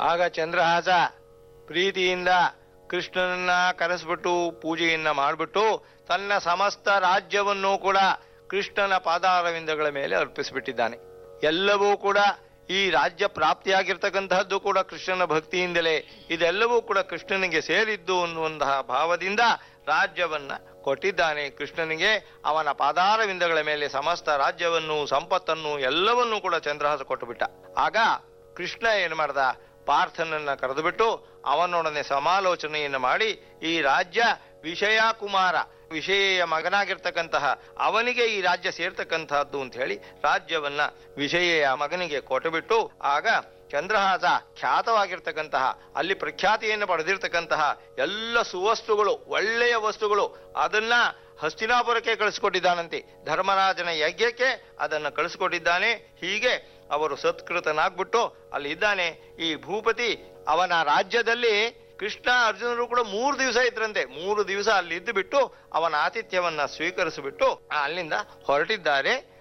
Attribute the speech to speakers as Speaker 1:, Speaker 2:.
Speaker 1: ಆಗ ಚಂದ್ರಹಾಸ ಪ್ರೀತಿಯಿಂದ ಕೃಷ್ಣನನ್ನ ಕರೆಸ್ಬಿಟ್ಟು ಪೂಜೆಯನ್ನ ಮಾಡಿಬಿಟ್ಟು ತನ್ನ ಸಮಸ್ತ ರಾಜ್ಯವನ್ನು ಕೂಡ ಕೃಷ್ಣನ ಪಾದಾರವಿಂದಗಳ ಮೇಲೆ ಅರ್ಪಿಸಿಬಿಟ್ಟಿದ್ದಾನೆ ಎಲ್ಲವೂ ಕೂಡ ಈ ರಾಜ್ಯ ಪ್ರಾಪ್ತಿಯಾಗಿರ್ತಕ್ಕಂತಹದ್ದು ಕೂಡ ಕೃಷ್ಣನ ಭಕ್ತಿಯಿಂದಲೇ ಇದೆಲ್ಲವೂ ಕೂಡ ಕೃಷ್ಣನಿಗೆ ಸೇರಿದ್ದು ಅನ್ನುವಂತಹ ಭಾವದಿಂದ ರಾಜ್ಯವನ್ನ ಕೊಟ್ಟಿದ್ದಾನೆ ಕೃಷ್ಣನಿಗೆ ಅವನ ಪಾದಾರವಿಂದಗಳ ಮೇಲೆ ಸಮಸ್ತ ರಾಜ್ಯವನ್ನು ಸಂಪತ್ತನ್ನು ಎಲ್ಲವನ್ನೂ ಕೂಡ ಚಂದ್ರಹಾಸ ಕೊಟ್ಟುಬಿಟ್ಟ ಆಗ ಕೃಷ್ಣ ಏನ್ ಮಾಡ್ದ ಪಾರ್ಥನನ್ನ ಕರೆದುಬಿಟ್ಟು ಅವನೊಡನೆ ಸಮಾಲೋಚನೆಯನ್ನು ಮಾಡಿ ಈ ರಾಜ್ಯ ವಿಷಯ ಕುಮಾರ ವಿಷಯ ಮಗನಾಗಿರ್ತಕ್ಕಂತಹ ಅವನಿಗೆ ಈ ರಾಜ್ಯ ಸೇರ್ತಕ್ಕಂತಹದ್ದು ಅಂತ ಹೇಳಿ ರಾಜ್ಯವನ್ನ ವಿಷಯ ಮಗನಿಗೆ ಕೊಟ್ಟುಬಿಟ್ಟು ಆಗ ಚಂದ್ರಹಾಸ ಖ್ಯಾತವಾಗಿರ್ತಕ್ಕಂತಹ ಅಲ್ಲಿ ಪ್ರಖ್ಯಾತಿಯನ್ನು ಪಡೆದಿರ್ತಕ್ಕಂತಹ ಎಲ್ಲ ಸುವಸ್ತುಗಳು ಒಳ್ಳೆಯ ವಸ್ತುಗಳು ಅದನ್ನ ಹಸ್ತಿನಾಪುರಕ್ಕೆ ಕಳಿಸ್ಕೊಟ್ಟಿದ್ದಾನಂತೆ ಧರ್ಮರಾಜನ ಯಜ್ಞಕ್ಕೆ ಅದನ್ನು ಕಳಿಸ್ಕೊಟ್ಟಿದ್ದಾನೆ ಹೀಗೆ ಅವರು ಸತ್ಕೃತನಾಗ್ಬಿಟ್ಟು ಅಲ್ಲಿ ಇದ್ದಾನೆ ಈ ಭೂಪತಿ ಅವನ ರಾಜ್ಯದಲ್ಲಿ ಕೃಷ್ಣ ಅರ್ಜುನರು ಕೂಡ ಮೂರು ದಿವಸ ಇದ್ರಂತೆ ಮೂರು ದಿವಸ ಅಲ್ಲಿ ಇದ್ದು ಬಿಟ್ಟು ಅವನ ಆತಿಥ್ಯವನ್ನ ಸ್ವೀಕರಿಸಿಬಿಟ್ಟು ಅಲ್ಲಿಂದ ಹೊರಟಿದ್ದಾರೆ